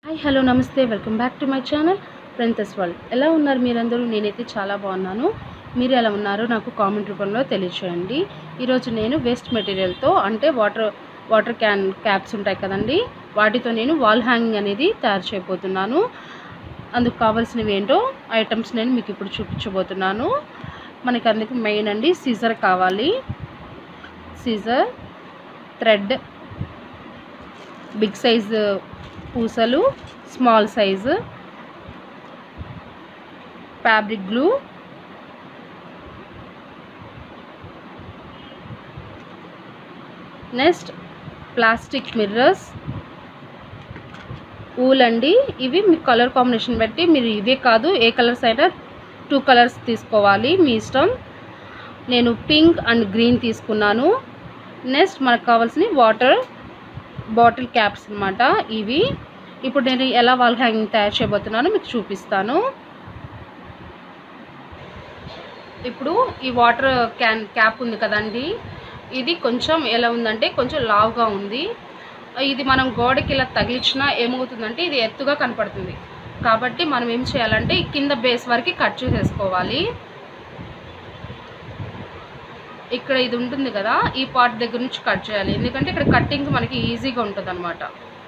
hi hello నమస్తే welcome back to my channel ప్రింతస్ world ఎలా ఉన్నారు మీరందరూ నేనైతే చాలా బాగున్నాను మీరు ఎలా ఉన్నారో నాకు కామెంట్ రూపంలో తెలియచేయండి ఈరోజు నేను వేస్ట్ మెటీరియల్తో అంటే వాటర్ వాటర్ క్యాన్ క్యాప్స్ ఉంటాయి కదండి వాటితో నేను వాల్ హ్యాంగింగ్ అనేది తయారు చేయబోతున్నాను అందుకు కావాల్సినవి ఏంటో ఐటమ్స్ నేను మీకు ఇప్పుడు చూపించబోతున్నాను మనకి అందుకు మెయిన్ అండి సీజర్ కావాలి సీజర్ థ్రెడ్ బిగ్ సైజ్ పూసలు small size fabric glue next plastic mirrors wool అండి ఇవి మీ కలర్ కాంబినేషన్ బట్టి మీరు ఇవే కాదు ఏ కలర్స్ అయినా టూ కలర్స్ తీసుకోవాలి మీ ఇష్టం నేను పింక్ అండ్ గ్రీన్ తీసుకున్నాను నెక్స్ట్ మనకు కావాల్సిన వాటర్ బాటిల్ క్యాప్స్ అనమాట ఇవి ఇప్పుడు నేను ఎలా వాల్ హ్యాంగింగ్ తయారు చేయబోతున్నానో మీకు చూపిస్తాను ఇప్పుడు ఈ వాటర్ క్యాన్ క్యాప్ ఉంది కదండి ఇది కొంచెం ఎలా ఉందంటే కొంచెం లావుగా ఉంది ఇది మనం గోడకి ఇలా తగిలించినా ఏమవుతుందంటే ఇది ఎత్తుగా కనపడుతుంది కాబట్టి మనం ఏం చేయాలంటే ఈ కింద బేస్ వరకు కట్ చేసేసుకోవాలి ఇక్కడ ఇది ఉంటుంది కదా ఈ పార్ట్ దగ్గర నుంచి కట్ చేయాలి ఎందుకంటే ఇక్కడ కట్టింగ్ మనకి ఈజీగా ఉంటుంది అనమాట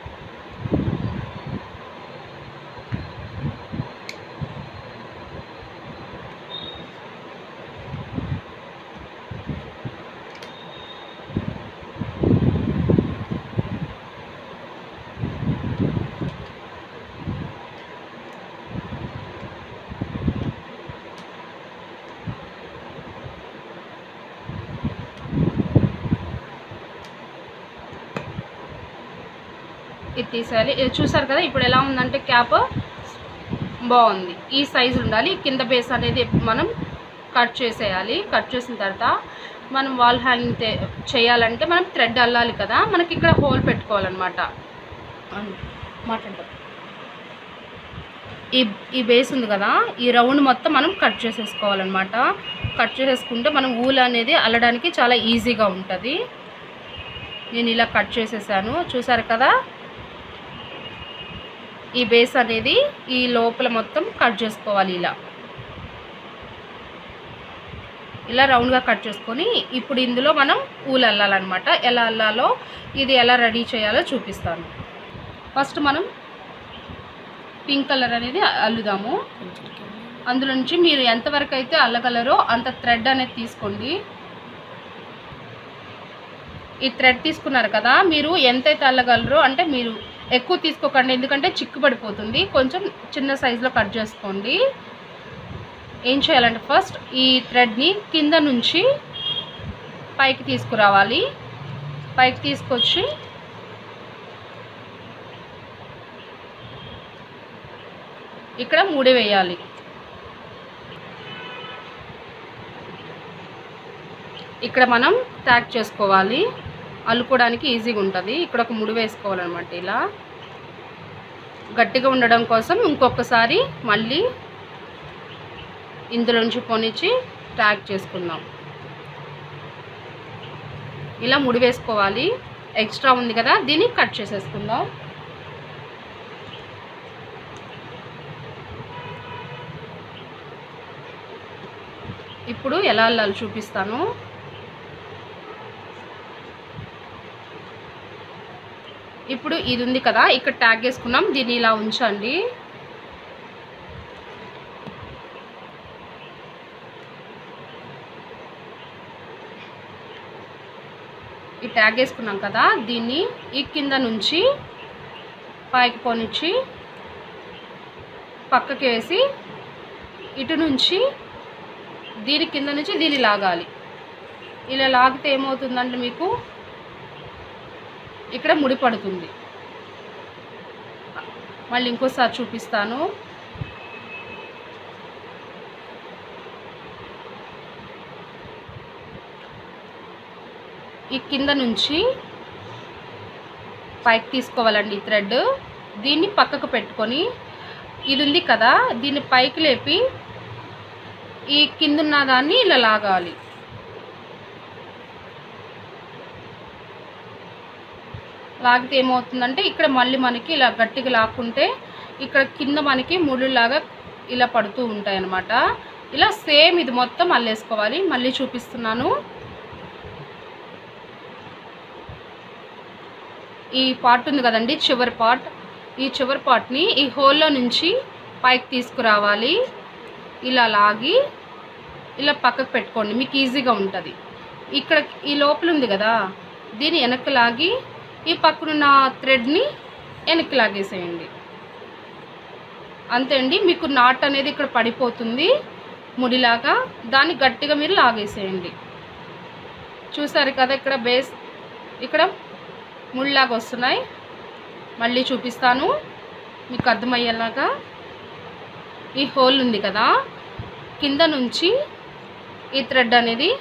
ఇది తీసేయాలి ఇది చూసారు కదా ఇప్పుడు ఎలా ఉందంటే క్యాప్ బాగుంది ఈ సైజు ఉండాలి కింద బేస్ అనేది మనం కట్ చేసేయాలి కట్ చేసిన తర్వాత మనం వాల్ హ్యాంగింగ్ చేయాలంటే మనం థ్రెడ్ అల్లాలి కదా మనకి ఇక్కడ హోల్ పెట్టుకోవాలన్నమాట మాట్లాడతాం ఈ ఈ బేస్ ఉంది కదా ఈ రౌండ్ మొత్తం మనం కట్ చేసేసుకోవాలన్నమాట కట్ చేసేసుకుంటే మనం ఊల్ అనేది అల్లడానికి చాలా ఈజీగా ఉంటుంది నేను ఇలా కట్ చేసేసాను చూసారు కదా ఈ బేస్ అనేది ఈ లోపల మొత్తం కట్ చేసుకోవాలి ఇలా ఇలా రౌండ్గా కట్ చేసుకొని ఇప్పుడు ఇందులో మనం పూలు అల్లాలన్నమాట ఎలా అల్లాలో ఇది ఎలా రెడీ చేయాలో చూపిస్తాను ఫస్ట్ మనం పింక్ కలర్ అనేది అల్లుదాము అందులో నుంచి మీరు ఎంతవరకు అయితే అల్లగలరో అంత థ్రెడ్ అనేది తీసుకోండి ఈ థ్రెడ్ తీసుకున్నారు కదా మీరు ఎంతైతే అల్లగలరో అంటే మీరు ఎక్కువ తీసుకోకండి ఎందుకంటే చిక్కు పడిపోతుంది కొంచెం చిన్న సైజులో కట్ చేసుకోండి ఏం చేయాలంటే ఫస్ట్ ఈ థ్రెడ్ని కింద నుంచి పైకి తీసుకురావాలి పైకి తీసుకొచ్చి ఇక్కడ ముడి వేయాలి ఇక్కడ మనం ట్యాక్ చేసుకోవాలి అల్లుకోవడానికి ఈజీగా ఉంటుంది ఇక్కడ ఒక ముడి వేసుకోవాలన్నమాట ఇలా గట్టిగా ఉండడం కోసం ఇంకొకసారి మళ్ళీ ఇందులో నుంచి పొనిచ్చి ట్యాగ్ చేసుకుందాం ఇలా ముడి వేసుకోవాలి ఎక్స్ట్రా ఉంది కదా దీన్ని కట్ చేసేసుకుందాం ఇప్పుడు ఎలా అల్లాలి చూపిస్తాను ఇప్పుడు ఇది ఉంది కదా ఇక్కడ ట్యాగ్ వేసుకున్నాం దీన్ని ఇలా ఉంచండి ఈ ట్యాగ్ వేసుకున్నాం కదా దీన్ని ఈ కింద నుంచి పైకి పోనిచ్చి పక్కకి వేసి ఇటు నుంచి దీని కింద నుంచి దీన్ని లాగాలి ఇలా లాగితే ఏమవుతుందంటే మీకు ఇక్కడ ముడి పడుతుంది మళ్ళీ ఇంకోసారి చూపిస్తాను ఈ కింద నుంచి పైకి తీసుకోవాలండి ఈ థ్రెడ్ దీన్ని పక్కకు పెట్టుకొని ఇది ఉంది కదా దీన్ని పైకి లేపి ఈ కిందున్న దాన్ని ఇలా లాగాలి లాగితే ఏమవుతుందంటే ఇక్కడ మళ్ళీ మనకి ఇలా గట్టిగా లాక్కుంటే ఇక్కడ కింద మనకి ముళ్ళులాగా ఇలా పడుతూ ఉంటాయి అన్నమాట ఇలా సేమ్ ఇది మొత్తం అల్లేసుకోవాలి మళ్ళీ చూపిస్తున్నాను ఈ పార్ట్ ఉంది కదండి చివరి పార్ట్ ఈ చివరి పార్ట్ని ఈ హోల్లో నుంచి పైకి తీసుకురావాలి ఇలా లాగి ఇలా పక్కకు పెట్టుకోండి మీకు ఈజీగా ఉంటుంది ఇక్కడ ఈ లోపల ఉంది కదా దీన్ని వెనక్కి లాగి ఈ పక్కనున్న థ్రెడ్ని వెనక్కి లాగేసేయండి అంతే అండి మీకు నాట్ అనేది ఇక్కడ పడిపోతుంది ముడిలాగా దాన్ని గట్టిగా మీరు లాగేసేయండి చూసారు కదా ఇక్కడ బేస్ ఇక్కడ ముళ్ళలాగా వస్తున్నాయి మళ్ళీ చూపిస్తాను మీకు అర్థమయ్యేలాగా ఈ హోల్ ఉంది కదా కింద నుంచి ఈ థ్రెడ్ అనేది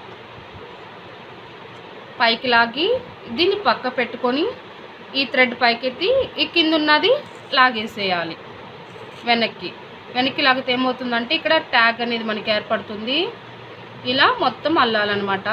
పైకి లాగి దీన్ని పక్క పెట్టుకొని ఈ థ్రెడ్ పైకెత్తి ఈ కింద ఉన్నది లాగేసేయాలి వెనక్కి వెనక్కి లాగితే ఏమవుతుందంటే ఇక్కడ ట్యాగ్ అనేది మనకి ఏర్పడుతుంది ఇలా మొత్తం అల్లాలన్నమాట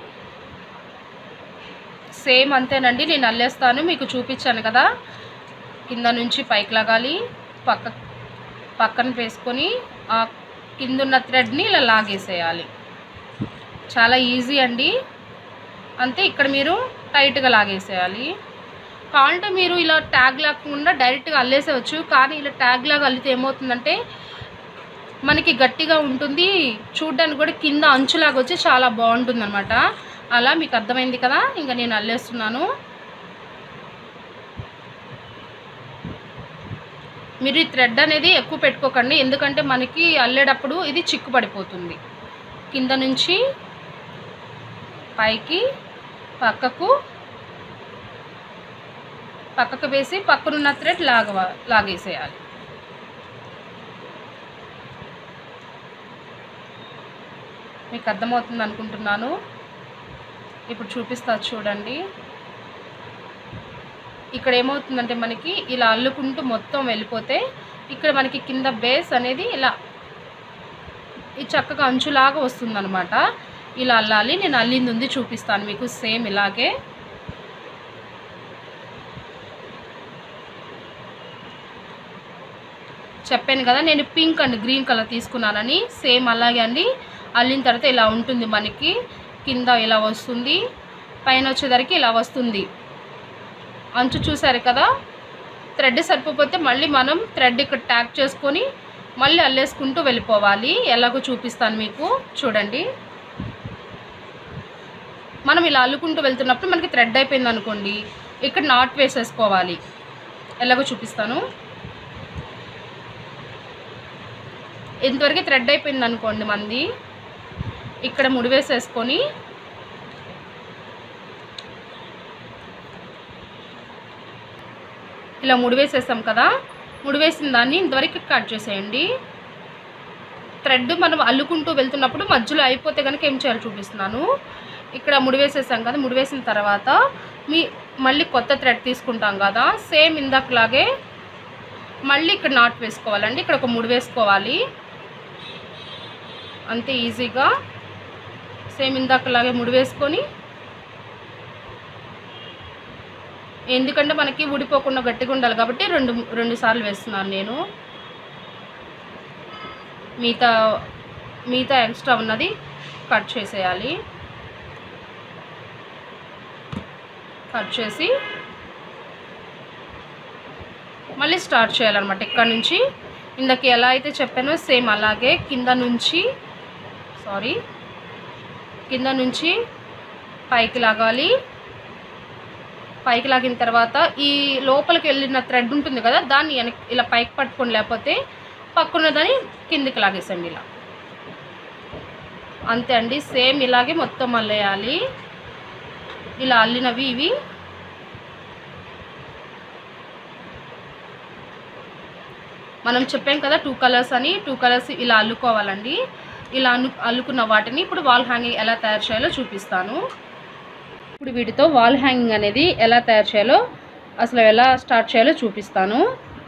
సేమ్ అంతేనండి నేను అల్లేస్తాను మీకు చూపించాను కదా కింద నుంచి పైకి లాగాలి పక్క పక్కన వేసుకొని ఆ కింద ఉన్న థ్రెడ్ని ఇలా లాగేసేయాలి చాలా ఈజీ అండి అంతే ఇక్కడ మీరు టైట్గా లాగేసేయాలి కావాలంటే మీరు ఇలా ట్యాగ్ లాగకుండా డైరెక్ట్గా అల్లేసేవచ్చు కానీ ఇలా ట్యాగ్ లాగా అల్లితే ఏమవుతుందంటే మనకి గట్టిగా ఉంటుంది చూడ్డానికి కూడా కింద అంచులాగా వచ్చి చాలా బాగుంటుంది అనమాట అలా మీకు అర్థమైంది కదా ఇంకా నేను అల్లేస్తున్నాను మీరు ఈ థ్రెడ్ అనేది ఎక్కువ పెట్టుకోకండి ఎందుకంటే మనకి అల్లేటప్పుడు ఇది చిక్కు పడిపోతుంది కింద నుంచి పైకి పక్కకు పక్కకు వేసి పక్కనున్న థ్రెడ్ లాగ లాగేసేయాలి మీకు అర్థమవుతుంది అనుకుంటున్నాను ఇప్పుడు చూపిస్తా చూడండి ఇక్కడ ఏమవుతుందంటే మనకి ఇలా అల్లుకుంటూ మొత్తం వెళ్ళిపోతే ఇక్కడ మనకి కింద బేస్ అనేది ఇలా ఈ చక్కగా అంచులాగా వస్తుందన్నమాట ఇలా అల్లాలి నేను అల్లింది ఉంది చూపిస్తాను మీకు సేమ్ ఇలాగే చెప్పాను కదా నేను పింక్ అండ్ గ్రీన్ కలర్ తీసుకున్నానని సేమ్ అలాగే అండి అల్లిన తర్వాత ఇలా ఉంటుంది మనకి కింద ఇలా వస్తుంది పైన వచ్చేసరికి ఇలా వస్తుంది అంచు చూసారు కదా థ్రెడ్ సరిపోతే మళ్ళీ మనం థ్రెడ్ ఇక్కడ ట్యాగ్ చేసుకొని మళ్ళీ అల్లేసుకుంటూ వెళ్ళిపోవాలి ఎలాగో చూపిస్తాను మీకు చూడండి మనం ఇలా అల్లుకుంటూ వెళ్తున్నప్పుడు మనకి థ్రెడ్ అయిపోయింది అనుకోండి ఇక్కడ నాట్ వేసేసుకోవాలి ఎలాగో చూపిస్తాను ఇంతవరకు థ్రెడ్ అయిపోయింది అనుకోండి మంది ఇక్కడ ముడి వేసేసుకొని ఇలా ముడి వేసేసాం కదా ముడి వేసిన దాన్ని ఇంతవరకు కట్ చేసేయండి థ్రెడ్ మనం అల్లుకుంటూ వెళ్తున్నప్పుడు మధ్యలో అయిపోతే కనుక ఏం చేయాలో చూపిస్తున్నాను ఇక్కడ ముడి వేసేసాం కదా ముడి వేసిన తర్వాత మీ మళ్ళీ కొత్త థ్రెడ్ తీసుకుంటాం కదా సేమ్ ఇందాకలాగే మళ్ళీ ఇక్కడ నాట్ వేసుకోవాలండి ఇక్కడ ఒక ముడి వేసుకోవాలి అంతే ఈజీగా సేమ్ ఇందాకలాగే ముడి వేసుకొని ఎందుకంటే మనకి ఊడిపోకుండా గట్టిగా ఉండాలి కాబట్టి రెండు రెండు సార్లు వేస్తున్నాను నేను మిగతా మిగతా ఎక్స్ట్రా ఉన్నది కట్ చేసేయాలి కట్ చేసి మళ్ళీ స్టార్ట్ చేయాలన్నమాట ఇక్కడ నుంచి ఇందాక ఎలా అయితే చెప్పానో సేమ్ అలాగే కింద నుంచి సారీ కింద నుంచి పైకి లాగాలి పైకి లాగిన తర్వాత ఈ లోపలికి వెళ్ళిన థ్రెడ్ ఉంటుంది కదా దాన్ని వెనక్కి ఇలా పైకి పట్టుకొని లేకపోతే పక్కన దాన్ని కిందికి లాగేసండి ఇలా అంతే అండి సేమ్ ఇలాగే మొత్తం అల్లేయాలి ఇలా అల్లినవి ఇవి మనం చెప్పాం కదా టూ కలర్స్ అని టూ కలర్స్ ఇలా అల్లుకోవాలండి ఇలా అల్లు అల్లుకున్న వాటిని ఇప్పుడు వాల్ హ్యాంగింగ్ ఎలా తయారు చేయాలో చూపిస్తాను ఇప్పుడు వీటితో వాల్ హ్యాంగింగ్ అనేది ఎలా తయారు చేయాలో అసలు ఎలా స్టార్ట్ చేయాలో చూపిస్తాను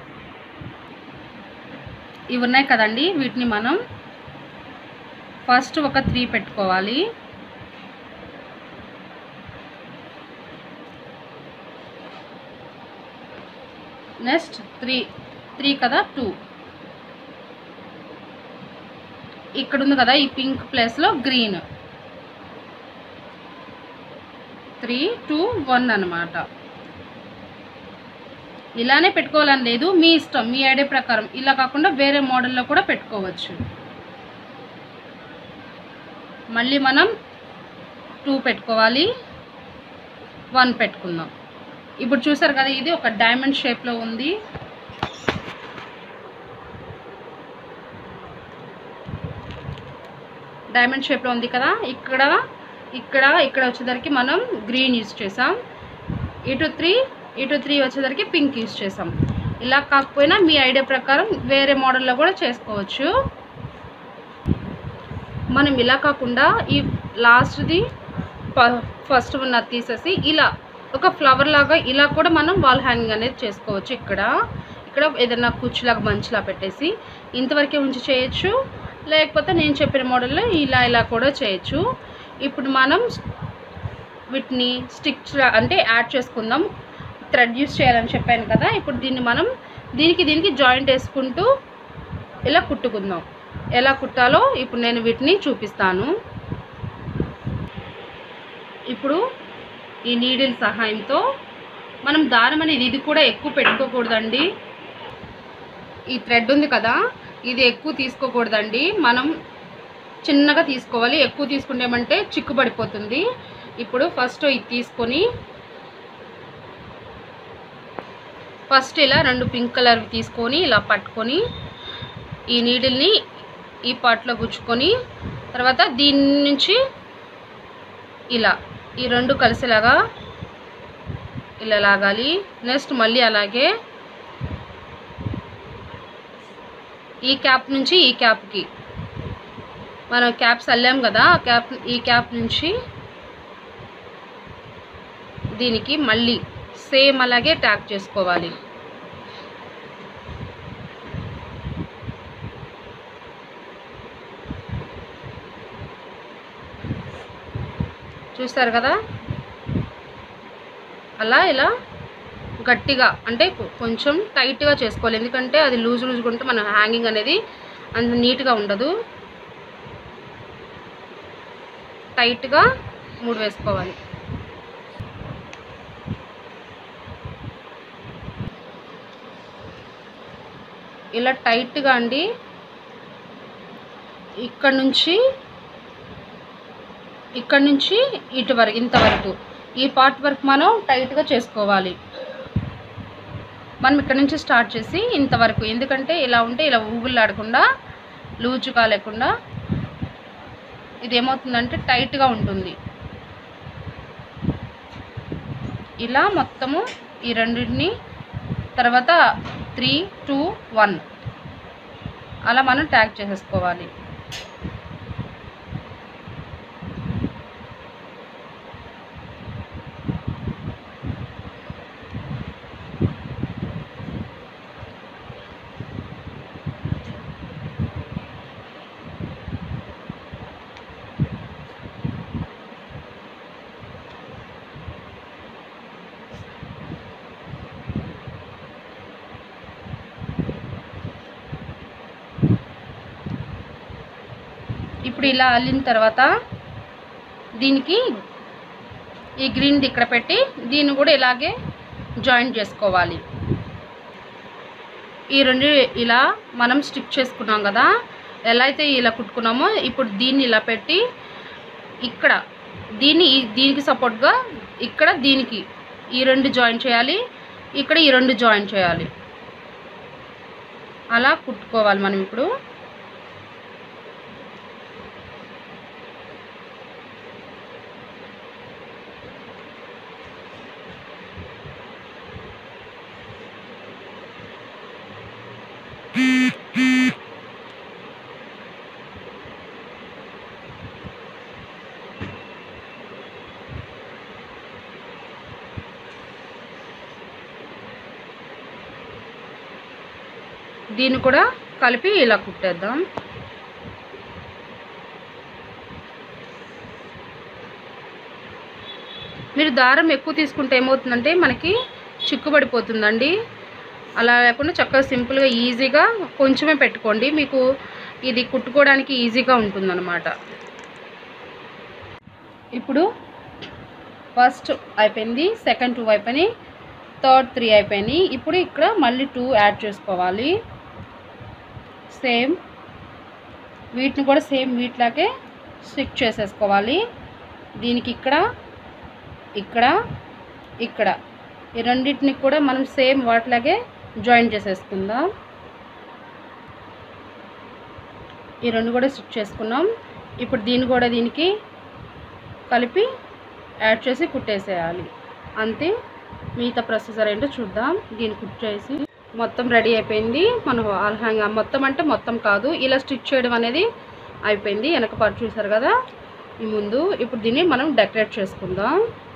ఇవి ఉన్నాయి కదండి వీటిని మనం ఫస్ట్ ఒక త్రీ పెట్టుకోవాలి నెక్స్ట్ త్రీ త్రీ కదా టూ ఇక్కడ ఉంది కదా ఈ పింక్ ప్లేస్లో గ్రీన్ త్రీ టూ వన్ అనమాట ఇలానే పెట్టుకోవాలని లేదు మీ ఇష్టం మీ ఐడియా ప్రకారం ఇలా కాకుండా వేరే మోడల్లో కూడా పెట్టుకోవచ్చు మళ్ళీ మనం టూ పెట్టుకోవాలి వన్ పెట్టుకుందాం ఇప్పుడు చూసారు కదా ఇది ఒక డైమండ్ షేప్లో ఉంది డైమండ్ షేప్లో ఉంది కదా ఇక్కడ ఇక్కడ ఇక్కడ వచ్చేసరికి మనం గ్రీన్ యూజ్ చేసాం ఇటు త్రీ ఇటు త్రీ వచ్చేసరికి పింక్ యూజ్ చేసాం ఇలా కాకపోయినా మీ ఐడియా ప్రకారం వేరే మోడల్లో కూడా చేసుకోవచ్చు మనం ఇలా కాకుండా ఈ లాస్ట్ది ఫస్ట్ ఉన్న తీసేసి ఇలా ఒక ఫ్లవర్ లాగా ఇలా కూడా మనం వాల్ హ్యాంగింగ్ అనేది చేసుకోవచ్చు ఇక్కడ ఇక్కడ ఏదైనా కుచ్చులాగా మంచిలా పెట్టేసి ఇంతవరకే ఉంచి చేయొచ్చు లేకపోతే నేను చెప్పిన మోడల్లో ఇలా ఇలా కూడా చేయొచ్చు ఇప్పుడు మనం వీటిని స్టిక్స్ అంటే యాడ్ చేసుకుందాం థ్రెడ్ యూస్ చేయాలని చెప్పాను కదా ఇప్పుడు దీన్ని మనం దీనికి దీనికి జాయింట్ వేసుకుంటూ ఇలా కుట్టుకుందాం ఎలా కుట్టాలో ఇప్పుడు నేను వీటిని చూపిస్తాను ఇప్పుడు ఈ నీడిల్ సహాయంతో మనం దారం అనేది ఇది కూడా ఎక్కువ పెట్టుకోకూడదండి ఈ థ్రెడ్ ఉంది కదా ఇది ఎక్కువ తీసుకోకూడదండి మనం చిన్నగా తీసుకోవాలి ఎక్కువ తీసుకుంటామంటే చిక్కుపడిపోతుంది ఇప్పుడు ఫస్ట్ ఇది తీసుకొని ఫస్ట్ ఇలా రెండు పింక్ కలర్ తీసుకొని ఇలా పట్టుకొని ఈ నీడిల్ని ఈ పార్ట్లో గుచ్చుకొని తర్వాత దీని నుంచి ఇలా ఈ రెండు కలిసేలాగా ఇలా లాగాలి నెక్స్ట్ మళ్ళీ అలాగే ఈ క్యాప్ నుంచి ఈ క్యాప్కి మనం క్యాప్స్ అల్లాం కదా ఆ క్యాప్ ఈ క్యాప్ నుంచి దీనికి మళ్ళీ సేమ్ అలాగే ట్యాక్ చేసుకోవాలి చూస్తారు కదా అలా ఇలా గట్టిగా అంటే కొ- కొంచెం టైట్గా చేసుకోవాలి ఎందుకంటే అది లూజ్ లూజ్గా ఉంటే మన హ్యాంగింగ్ అనేది అంత నీట్గా ఉండదు టైట్గా మూడు వేసుకోవాలి ఇలా టైట్గా అండి ఇక్కడ నుంచి ఇక్కడ నుంచి ఇటు వరకు ఇంతవరకు ఈ పార్ట్ వరకు మనం టైట్గా చేసుకోవాలి మనం ఇక్కడ నుంచి స్టార్ట్ చేసి ఇంతవరకు ఎందుకంటే ఇలా ఉంటే ఇలా ఊగులాడకుండా లూజుగా లేకుండా ఇది ఏమవుతుందంటే టైట్గా ఉంటుంది ఇలా మొత్తము ఈ రెండింటిని తర్వాత త్రీ టూ వన్ అలా మనం ట్యాగ్ చేసేసుకోవాలి ఇప్పుడు ఇలా అల్లిన తర్వాత దీనికి ఈ గ్రీన్ది ఇక్కడ పెట్టి దీన్ని కూడా ఇలాగే జాయిన్ చేసుకోవాలి ఈ రెండు ఇలా మనం స్టిక్ చేసుకున్నాం కదా ఎలా అయితే ఇలా కుట్టుకున్నామో ఇప్పుడు దీన్ని ఇలా పెట్టి ఇక్కడ దీన్ని ఈ- దీనికి సపోర్ట్గా ఇక్కడ దీనికి ఈ రెండు జాయిన్ చేయాలి ఇక్కడ ఈ రెండు జాయిన్ చేయాలి అలా కుట్టుకోవాలి మనం ఇప్పుడు దీన్ని కూడా కలిపి ఇలా కుట్టేద్దాం మీరు దారం ఎక్కువ తీసుకుంటే ఏమవుతుందంటే మనకి చిక్కుబడిపోతుందండి అలా లేకుండా చక్కగా సింపుల్గా ఈజీగా కొంచెమే పెట్టుకోండి మీకు ఇది కుట్టుకోవడానికి ఈజీగా ఉంటుందన్నమాట ఇప్పుడు ఫస్ట్ అయిపోయింది సెకండ్ టూ అయిపోయినాయి థర్డ్ త్రీ అయిపోయినాయి ఇప్పుడు ఇక్కడ మళ్ళీ టూ యాడ్ చేసుకోవాలి సేమ్ వీటిని కూడా సేమ్ వీటిలాగే స్టిక్ చేసేసుకోవాలి దీనికి ఇక్కడ ఇక్కడ ఇక్కడ ఈ రెండింటిని కూడా మనం సేమ్ వాటిలాగే జాయిన్ చేసేసుకుందాం ఈ రెండు కూడా స్టిక్ చేసుకున్నాం ఇప్పుడు దీన్ని కూడా దీనికి కలిపి యాడ్ చేసి కుట్టేసేయాలి అంతే మిగతా ప్రొసెసర్ ఏంటో చూద్దాం దీన్ని కుట్ చేసి మొత్తం రెడీ అయిపోయింది మనం ఆల్ హ్యాంగ్ మొత్తం అంటే మొత్తం కాదు ఇలా స్టిచ్ చేయడం అనేది అయిపోయింది వెనక పాటు చూసారు కదా ఈ ముందు ఇప్పుడు దీన్ని మనం డెకరేట్ చేసుకుందాం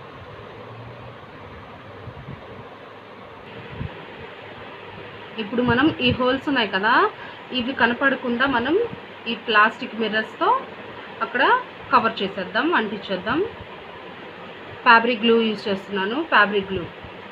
ఇప్పుడు మనం ఈ హోల్స్ ఉన్నాయి కదా ఇవి కనపడకుండా మనం ఈ ప్లాస్టిక్ మిర్రర్స్తో అక్కడ కవర్ చేసేద్దాం అంటించేద్దాం ఫ్యాబ్రిక్ గ్లూ యూజ్ చేస్తున్నాను ఫ్యాబ్రిక్ గ్లూ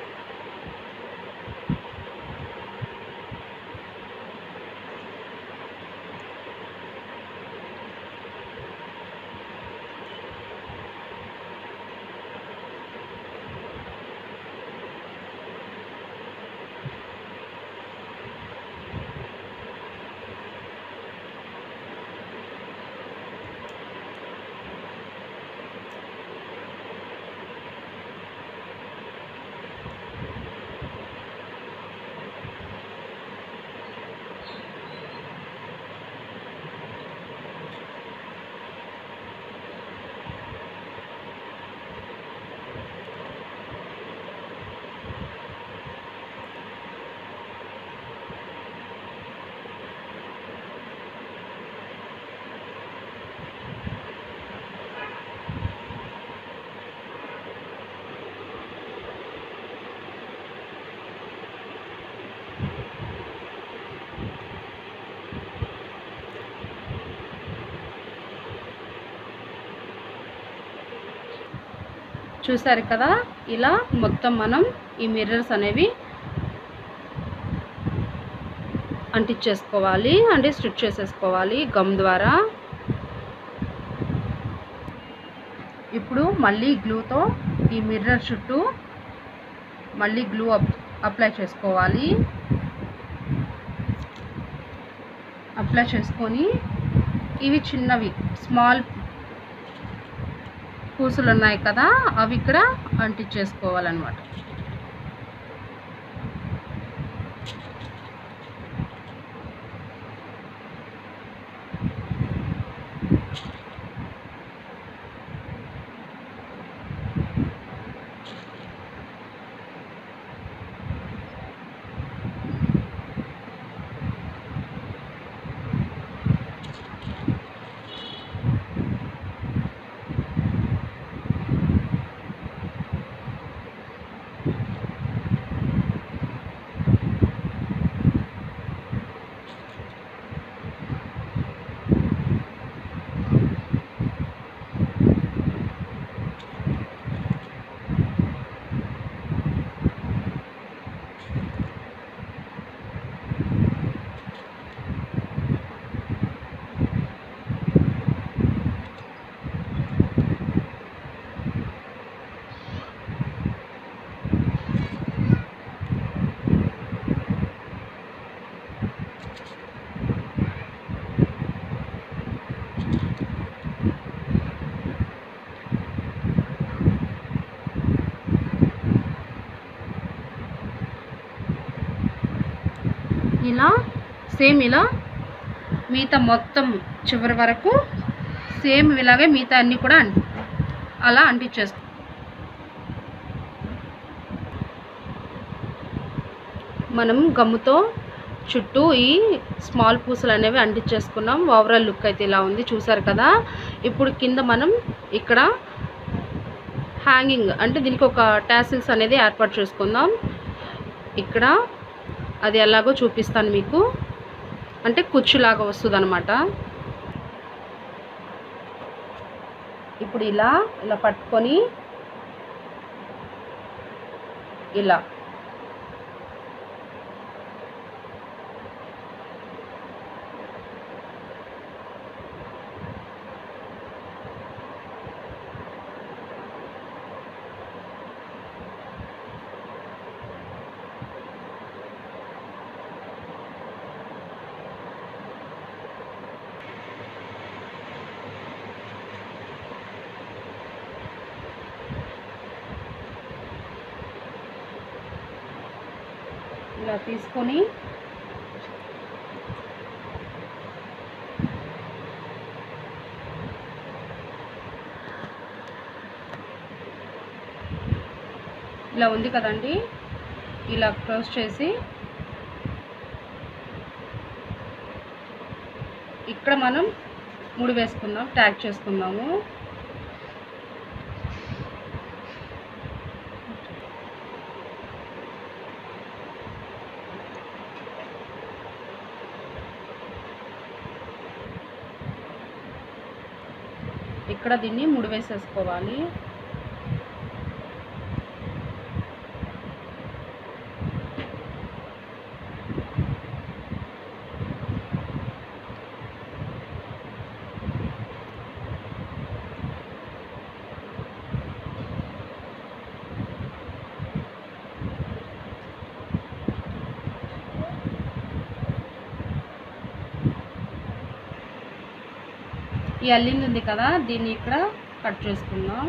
చూసారు కదా ఇలా మొత్తం మనం ఈ మిర్రర్స్ అనేవి అంటించేసుకోవాలి అంటే స్టిచ్ చేసేసుకోవాలి గమ్ ద్వారా ఇప్పుడు మళ్ళీ గ్లూతో ఈ మిర్రర్ చుట్టూ మళ్ళీ గ్లూ అప్ అప్లై చేసుకోవాలి అప్లై చేసుకొని ఇవి చిన్నవి స్మాల్ పూసలు ఉన్నాయి కదా అవి ఇక్కడ అంటించేసుకోవాలన్నమాట ఇలా సేమ్ ఇలా మిగతా మొత్తం చివరి వరకు సేమ్ ఇలాగే మిగతా అన్నీ కూడా అన్- అలా అంటించేస్తాం మనం గమ్ముతో చుట్టూ ఈ స్మాల్ పూసలు అనేవి అంటించేసుకున్నాం ఓవరాల్ లుక్ అయితే ఇలా ఉంది చూసారు కదా ఇప్పుడు కింద మనం ఇక్కడ హ్యాంగింగ్ అంటే దీనికి ఒక టాసిల్స్ అనేది ఏర్పాటు చేసుకుందాం ఇక్కడ అది ఎలాగో చూపిస్తాను మీకు అంటే కుచ్చులాగా వస్తుంది అనమాట ఇప్పుడు ఇలా ఇలా పట్టుకొని ఇలా ఇలా తీసుకొని ఇలా ఉంది కదండి ఇలా క్లోజ్ చేసి ఇక్కడ మనం ముడి వేసుకుందాం ట్యాగ్ చేసుకుందాము ఇక్కడ దీన్ని ముడి వేసేసుకోవాలి ఈ అల్లింది ఉంది కదా దీన్ని ఇక్కడ కట్ చేసుకుందాం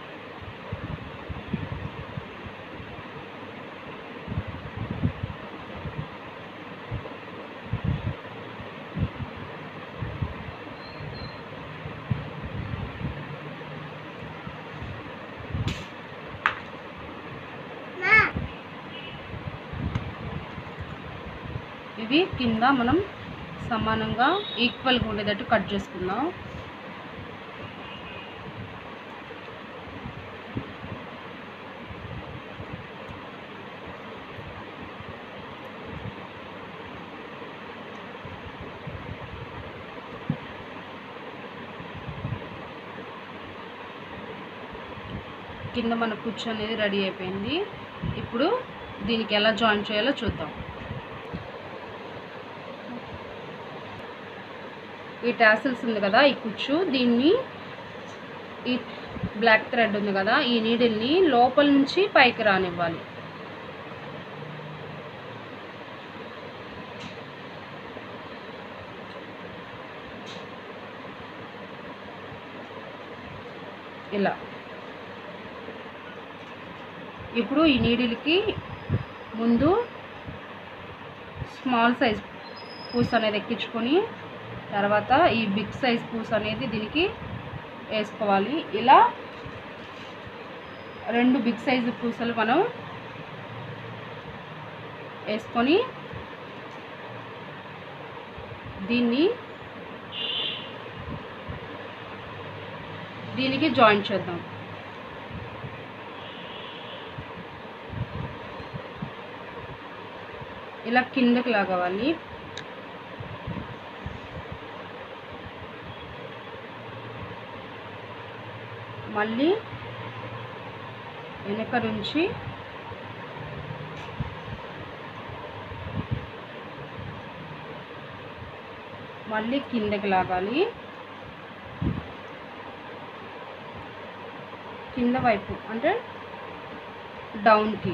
ఇవి కింద మనం సమానంగా ఈక్వల్గా ఉండేటట్టు కట్ చేసుకుందాం కింద మన కుచ్చు అనేది రెడీ అయిపోయింది ఇప్పుడు దీనికి ఎలా జాయిన్ చేయాలో చూద్దాం ఈ టాసిల్స్ ఉంది కదా ఈ కుచ్చు దీన్ని ఈ బ్లాక్ థ్రెడ్ ఉంది కదా ఈ నీడిల్ని లోపల నుంచి పైకి రానివ్వాలి ఇలా ఇప్పుడు ఈ నీడిల్కి ముందు స్మాల్ సైజ్ పూస్ అనేది ఎక్కించుకొని తర్వాత ఈ బిగ్ సైజ్ పూస్ అనేది దీనికి వేసుకోవాలి ఇలా రెండు బిగ్ సైజు పూసలు మనం వేసుకొని దీన్ని దీనికి జాయిన్ చేద్దాం ఇలా కిందకి లాగవాలి మళ్ళీ వెనక నుంచి మళ్ళీ కిందకి లాగాలి కింద వైపు అంటే డౌన్కి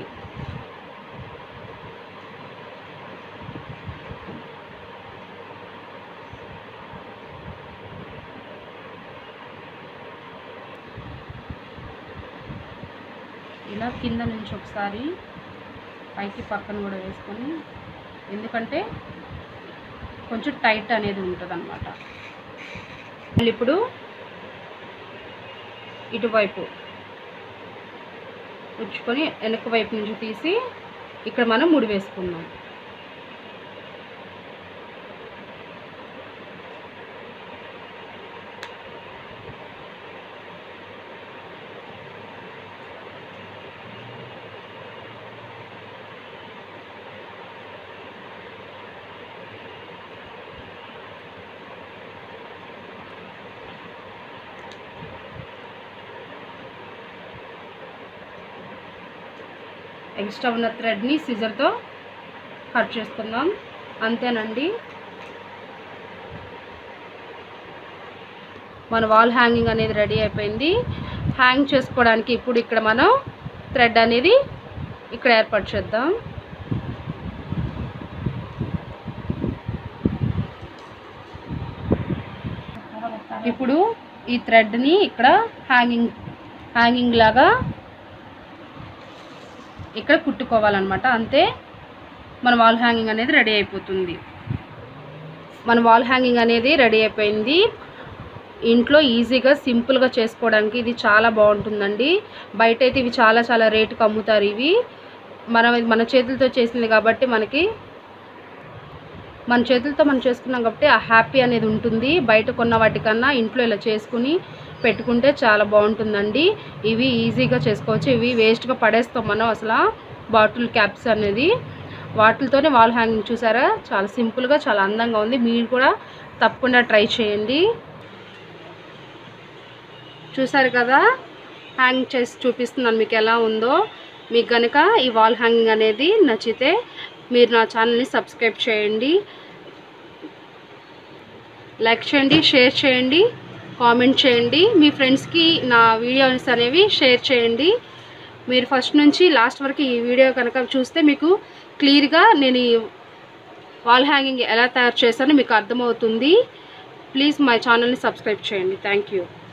ఇలా కింద నుంచి ఒకసారి పైకి పక్కన కూడా వేసుకొని ఎందుకంటే కొంచెం టైట్ అనేది ఉంటుంది అనమాట మళ్ళీ ఇప్పుడు ఇటువైపు ఉంచుకొని వెనక వైపు నుంచి తీసి ఇక్కడ మనం ముడి వేసుకుందాం ఎక్స్ట్రా ఉన్న థ్రెడ్ని సిజర్తో కట్ చేసుకుందాం అంతేనండి మన వాల్ హ్యాంగింగ్ అనేది రెడీ అయిపోయింది హ్యాంగ్ చేసుకోవడానికి ఇప్పుడు ఇక్కడ మనం థ్రెడ్ అనేది ఇక్కడ ఏర్పాటు చేద్దాం ఇప్పుడు ఈ థ్రెడ్ని ఇక్కడ హ్యాంగింగ్ హ్యాంగింగ్ లాగా ఇక్కడ కుట్టుకోవాలన్నమాట అంతే మన వాల్ హ్యాంగింగ్ అనేది రెడీ అయిపోతుంది మన వాల్ హ్యాంగింగ్ అనేది రెడీ అయిపోయింది ఇంట్లో ఈజీగా సింపుల్గా చేసుకోవడానికి ఇది చాలా బాగుంటుందండి బయట అయితే ఇవి చాలా చాలా రేటుకి అమ్ముతారు ఇవి మనం మన చేతులతో చేసింది కాబట్టి మనకి మన చేతులతో మనం చేసుకున్నాం కాబట్టి ఆ హ్యాపీ అనేది ఉంటుంది బయట కొన్న వాటికన్నా ఇంట్లో ఇలా చేసుకుని పెట్టుకుంటే చాలా బాగుంటుందండి ఇవి ఈజీగా చేసుకోవచ్చు ఇవి వేస్ట్గా పడేస్తాం మనం అసలు బాటిల్ క్యాప్స్ అనేది వాటితోనే వాల్ హ్యాంగింగ్ చూసారా చాలా సింపుల్గా చాలా అందంగా ఉంది మీరు కూడా తప్పకుండా ట్రై చేయండి చూసారు కదా హ్యాంగ్ చేసి చూపిస్తున్నాను మీకు ఎలా ఉందో మీకు కనుక ఈ వాల్ హ్యాంగింగ్ అనేది నచ్చితే మీరు నా ఛానల్ని సబ్స్క్రైబ్ చేయండి లైక్ చేయండి షేర్ చేయండి కామెంట్ చేయండి మీ ఫ్రెండ్స్కి నా వీడియోస్ అనేవి షేర్ చేయండి మీరు ఫస్ట్ నుంచి లాస్ట్ వరకు ఈ వీడియో కనుక చూస్తే మీకు క్లియర్గా నేను ఈ వాల్ హ్యాంగింగ్ ఎలా తయారు చేశానో మీకు అర్థమవుతుంది ప్లీజ్ మై ఛానల్ని సబ్స్క్రైబ్ చేయండి థ్యాంక్ యూ